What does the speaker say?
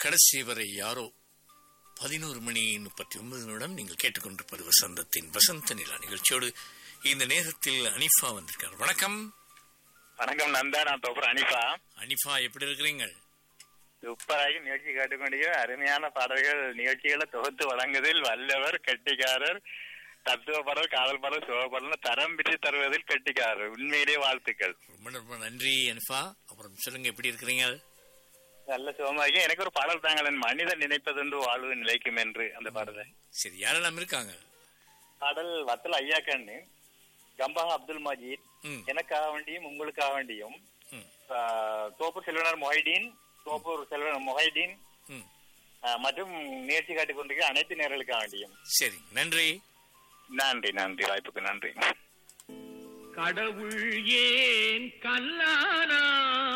கடைசி வரை யாரோ பதினோரு மணி முப்பத்தி ஒன்பது நிமிடம் நீங்கள் கேட்டுக்கொண்டிருப்பது வசந்தத்தின் வசந்த நிலா நிகழ்ச்சியோடு இந்த நேரத்தில் அனிஃபா வந்திருக்கார் வணக்கம் வணக்கம் நந்தா நான் தொப்பர் அனிஃபா அனிஃபா எப்படி இருக்கிறீங்க சூப்பராகி நிகழ்ச்சி கேட்டுக்கொண்டிருக்கிற அருமையான பாடல்கள் நிகழ்ச்சிகளை தொகுத்து வழங்குவதில் வல்லவர் கெட்டிக்காரர் தத்துவ பாடல் காதல் பாடல் சுக பாடல் தரம் பிரித்து தருவதில் கெட்டிக்காரர் உண்மையிலே வாழ்த்துக்கள் ரொம்ப ரொம்ப நன்றி அனிஃபா அப்புறம் சொல்லுங்க எப்படி இருக்கிறீங்க நல்ல சுகமாக எனக்கு ஒரு பாடல் தாங்கள் மனிதன் நினைப்பதென்று வாழ்வு நிலைக்கும் என்று அந்த பாடலை சரி யாரெல்லாம் இருக்காங்க பாடல் வத்தல் ஐயா கண்ணு கம்பாக அப்துல் மஜீத் ம் எனக்காக வேண்டியும் உங்களுக்காக வேண்டியும் ம் ஆஹ், தோப்பூர் செல்வனர் மொஹைடீன் தோப்பூர் செல்வனர் மொஹைடீன் ம் ஆஹ், மற்றும் முயற்சி காட்டிக் கொண்டிருக்கிற அனைத்து நேர்களுக்காக வேண்டியும் சரி நன்றி நன்றி நன்றி வாய்ப்புக்கு நன்றி கடவுள் ஏன் கல்லானா